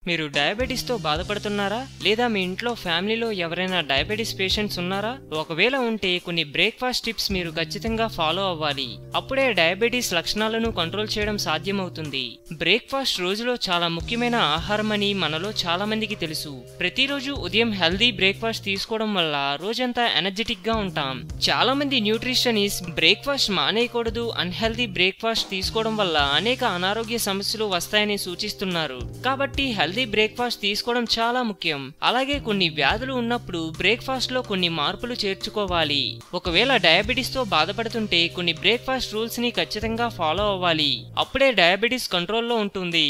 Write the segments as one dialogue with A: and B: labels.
A: మీరు డయాబెటీస్తో బాధపడుతున్నారా లేదా మీ ఇంట్లో ఫ్యామిలీలో ఎవరైనా డయాబెటీస్ పేషెంట్స్ ఉన్నారా ఒకవేళ ఉంటే కొన్ని బ్రేక్ఫాస్ట్ టిప్స్ మీరు ఖచ్చితంగా ఫాలో అవ్వాలి అప్పుడే డయాబెటీస్ లక్షణాలను కంట్రోల్ చేయడం సాధ్యమవుతుంది బ్రేక్ఫాస్ట్ రోజులో చాలా ముఖ్యమైన ఆహారం అని మనలో చాలా మందికి తెలుసు ప్రతిరోజు ఉదయం హెల్దీ బ్రేక్ఫాస్ట్ తీసుకోవడం వల్ల రోజంతా ఎనర్జెటిక్ గా ఉంటాం చాలా మంది న్యూట్రిషనిస్ట్ బ్రేక్ఫాస్ట్ మానేయకూడదు అన్హెల్దీ బ్రేక్ఫాస్ట్ తీసుకోవడం వల్ల అనేక అనారోగ్య సమస్యలు వస్తాయని సూచిస్తున్నారు కాబట్టి హెల్దీ బ్రేక్ఫాస్ట్ తీసుకోవడం చాలా ముఖ్యం అలాగే కొన్ని వ్యాధులు ఉన్నప్పుడు బ్రేక్ఫాస్ట్ లో కొన్ని మార్పులు చేర్చుకోవాలి ఒకవేళ డయాబెటీస్ తో బాధపడుతుంటే కొన్ని బ్రేక్ఫాస్ట్ రూల్స్ ని ఖచ్చితంగా ఫాలో అవ్వాలి అప్పుడే డయాబెటీస్ కంట్రోల్లో ఉంటుంది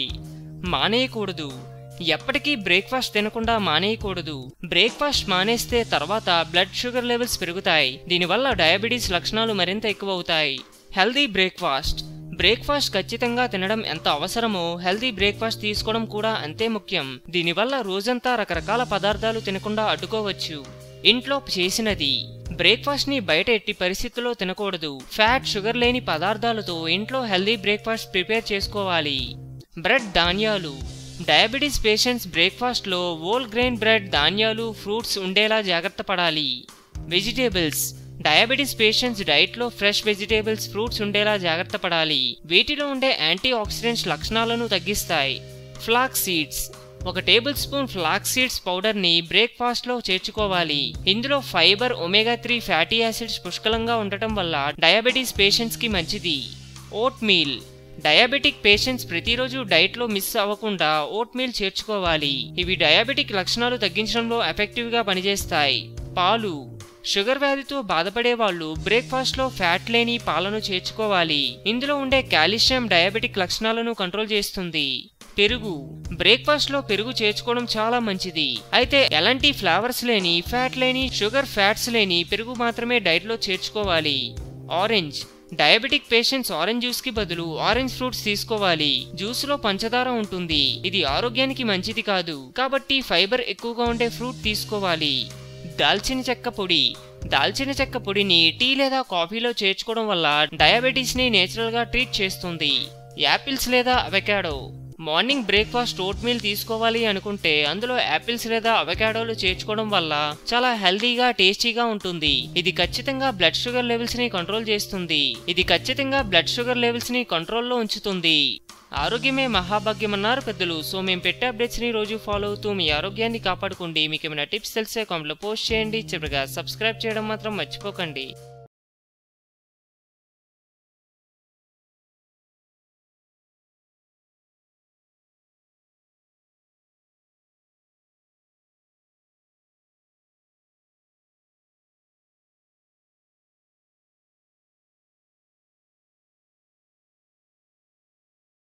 A: మానేయకూడదు ఎప్పటికీ బ్రేక్ఫాస్ట్ తినకుండా మానేయకూడదు బ్రేక్ఫాస్ట్ మానేస్తే తర్వాత బ్లడ్ షుగర్ లెవెల్స్ పెరుగుతాయి దీనివల్ల డయాబెటీస్ లక్షణాలు మరింత ఎక్కువవుతాయి హెల్దీ బ్రేక్ఫాస్ట్ బ్రేక్ఫాస్ట్ ఖచ్చితంగా తినడం ఎంత అవసరమో హెల్దీ బ్రేక్ఫాస్ట్ తీసుకోవడం కూడా అంతే ముఖ్యం దీనివల్ల రోజంతా రకరకాల పదార్థాలు తినకుండా అడ్డుకోవచ్చు ఇంట్లో చేసినది బ్రేక్ఫాస్ట్ ని బయట ఎట్టి పరిస్థితుల్లో తినకూడదు ఫ్యాట్ షుగర్ లేని పదార్థాలతో ఇంట్లో హెల్దీ బ్రేక్ఫాస్ట్ ప్రిపేర్ చేసుకోవాలి బ్రెడ్ ధాన్యాలు డయాబెటీస్ పేషెంట్స్ బ్రేక్ఫాస్ట్లో ఓల్ గ్రెయిన్ బ్రెడ్ ధాన్యాలు ఫ్రూట్స్ ఉండేలా జాగ్రత్త పడాలి వెజిటేబుల్స్ డయాబెటీస్ పేషెంట్స్ డైట్లో ఫ్రెష్ వెజిటేబుల్స్ ఫ్రూట్స్ ఉండేలా జాగ్రత్త పడాలి వీటిలో ఉండే యాంటీ ఆక్సిడెంట్స్ లక్షణాలను తగ్గిస్తాయి ఫ్లాక్ సీడ్స్ ఒక టేబుల్ స్పూన్ ఫ్లాక్ సీడ్స్ పౌడర్ని బ్రేక్ఫాస్ట్లో చేర్చుకోవాలి ఇందులో fibre omega three fatty acids పుష్కలంగా ఉండటం వల్ల డయాబెటీస్ పేషెంట్స్కి మంచిది ఓట్ మీల్ డయాబెటిక్ పేషెంట్స్ ప్రతిరోజు డైట్లో మిస్ అవ్వకుండా ఓట్ మీల్ చేర్చుకోవాలి ఇవి డయాబెటిక్ లక్షణాలు తగ్గించడంలో ఎఫెక్టివ్గా పనిచేస్తాయి పాలు షుగర్ వ్యాధితో బాధపడే వాళ్ళు బ్రేక్ఫాస్ట్లో ఫ్యాట్ లేని పాలను చేర్చుకోవాలి ఇందులో ఉండే కాల్షియం డయాబెటిక్ లక్షణాలను కంట్రోల్ చేస్తుంది పెరుగు బ్రేక్ఫాస్ట్ లో పెరుగు చేర్చుకోవడం చాలా మంచిది అయితే ఎలాంటి ఫ్లేవర్స్ లేని ఫ్యాట్ లేని షుగర్ ఫ్యాట్స్ లేని పెరుగు మాత్రమే డైట్ లో చేర్చుకోవాలి orange diabetic patients orange juice కి బదులు ఆరెంజ్ ఫ్రూట్స్ తీసుకోవాలి జ్యూస్ లో పంచదార ఉంటుంది ఇది ఆరోగ్యానికి మంచిది కాదు కాబట్టి ఫైబర్ ఎక్కువగా ఉండే ఫ్రూట్ తీసుకోవాలి దాల్చిన చెక్క పొడి దాల్చిన చెక్క పొడిని టీ లేదా కాఫీలో చేర్చుకోవడం వల్ల డయాబెటీస్ ని నేచురల్ గా ట్రీట్ చేస్తుంది యాపిల్స్ లేదా avocado morning breakfast oatmeal తీసుకోవాలి అనుకుంటే అందులో యాపిల్స్ లేదా అవకాడోలు చేర్చుకోవడం వల్ల చాలా హెల్దీగా టేస్టీగా ఉంటుంది ఇది ఖచ్చితంగా బ్లడ్ షుగర్ లెవెల్స్ ని కంట్రోల్ చేస్తుంది ఇది ఖచ్చితంగా బ్లడ్ షుగర్ లెవెల్స్ ని కంట్రోల్లో ఉంచుతుంది ఆరోగ్యమే మహాభాగ్యం అన్నారు పెద్దలు సో మేము పెట్టే అప్డేట్స్ ని రోజు ఫాలో అవుతూ మీ ఆరోగ్యాన్ని కాపాడుకోండి మీకు ఏమైనా టిప్స్ తెలిసే కామెంట్లో పోస్ట్ చేయండి చివరిగా సబ్స్క్రైబ్ చేయడం మాత్రం మర్చిపోకండి